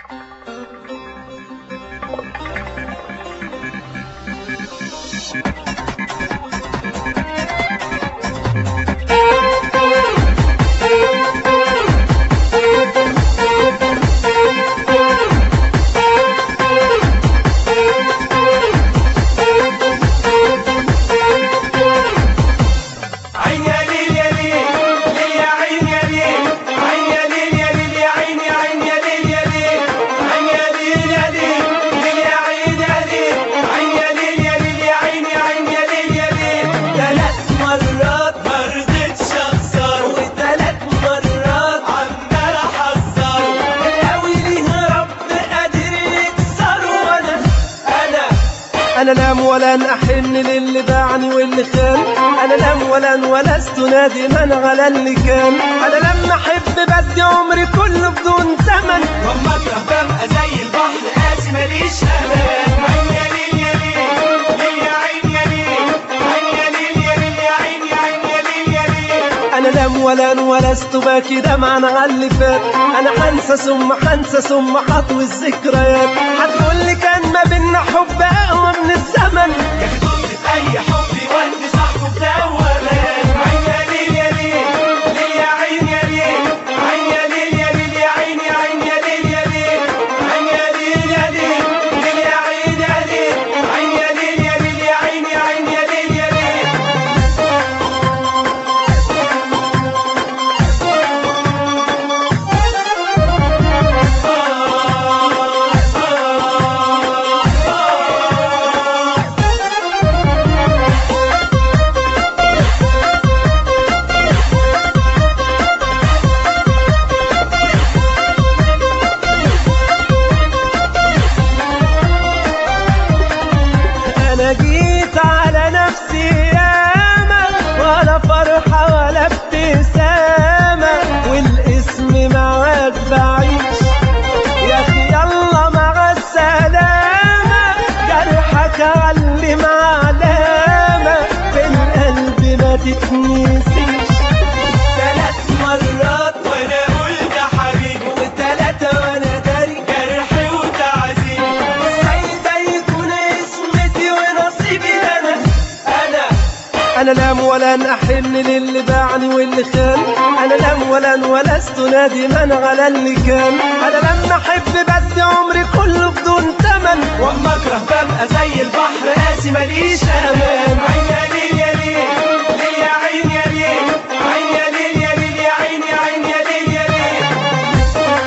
عين يا ليل يا ليل ليل يا عين يا ليل عين يا ليل يا ليل يا عين يا عين يا ليل يا ليل عين يا ليل يا ليل ليل يا عين يا ليل عين يا ليل يا ليل يا عين يا عين يا ليل يا ليل ثلاث مرات ما رضيتش اخسر وثلاث مرات عمال احذر القوي ليه رب قادر يكسر وانا انا انا لام ولن احن للي باعني واللي خان انا لام ولن ولست نادما على اللي كان انا لما احب بدي عمري كله بدون ثمن واما اكره ببقى زي البحر قاسي ماليش امان عين يا ليل يا ليل ليل يا عين يا ليل عين يا ليل يا ليل يا عين يا عين يا ليل يا ليل انا لام ولن ولست باكي دمعا على اللي فات انا حنسى ثم حنسى ثم حطوي الذكريات هتقول لي كان ما بينا حب اقوى من الزمن يا اخي كنت في اي حب ودي صاحبه في دوامات عين يا ليل يا ليل ليل يا عين يا ليل عين يا ليل يا ليل يا عين يا عين يا ليل يا ليل عين يا ليل يا ليل ليل يا عين يا ليل عين يا ليل يا ليل يا عين يا عين يا ليل يا ليل انا جيت على نفسي ياما ولا فرحة ولا ابتسامة والاسم معاك بعيش يا اخي يلا مع السلامة جرحك علم علامة في القلب ما تتنسيش ثلاث مرات وانا قلت حبيبي وثلاثة وانا داري جرحي وتعذيب ازاي ده يكون اسمتي ونصيبي انا انا انا لام ولن احن للي باعني واللي خان انا لام ولن ولست نادما على اللي كان انا لما احب بدي عمري كله بدون ثمن واما اكره ببقى زي البحر قاسي ماليش امان عين يا ليل يا ليل ليل يا عين يا ليل عين يا ليل يا ليل يا عين يا عين يا ليل يا ليل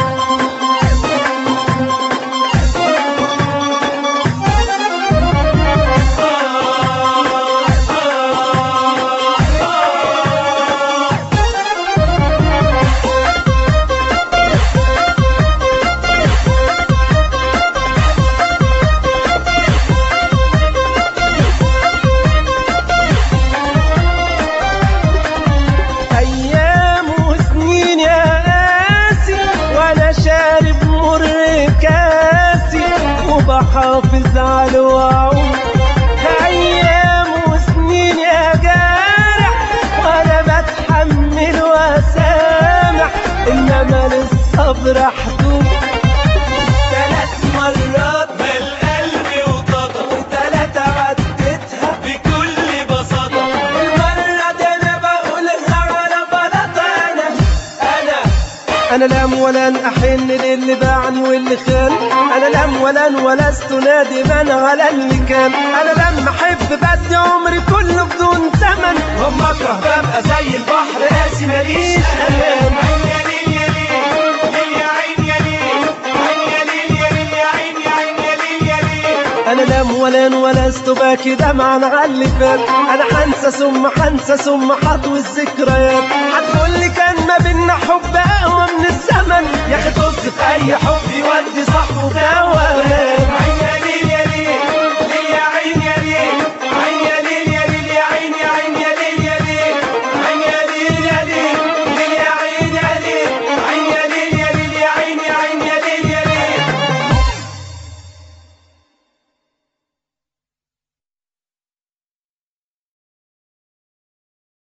ايام وسنين يا قاسي وانا شارب مر كاسي وبحافظ على الوعود ايام وسنين يا جارح وانا بتحمل واسامح انما للصبر حدود ثلاث مرات بالقلب وطاطا وثلاثة عديتها بكل بساطة المرة دي أنا بقولها على بلاطة أنا أنا انا لام ولن احن للي باعني واللي خان انا لام ولن ولست نادما على اللي كان انا لما احب بدي عمري كله بدون ثمن واما اكره ببقى زي البحر قاسي ماليش امان عين يا ليل يا ليل ليل يا عين يا ليل عين يا ليل يا ليل يا عين يا عين يا ليل يا ليل انا لام ولن ولست باكي دمعا على اللي فات انا حنسى ثم حنسى ثم حطوي الذكريات هتقول لي كان ما بينا حب اقوى من الزمن يا اخي طز في اي حب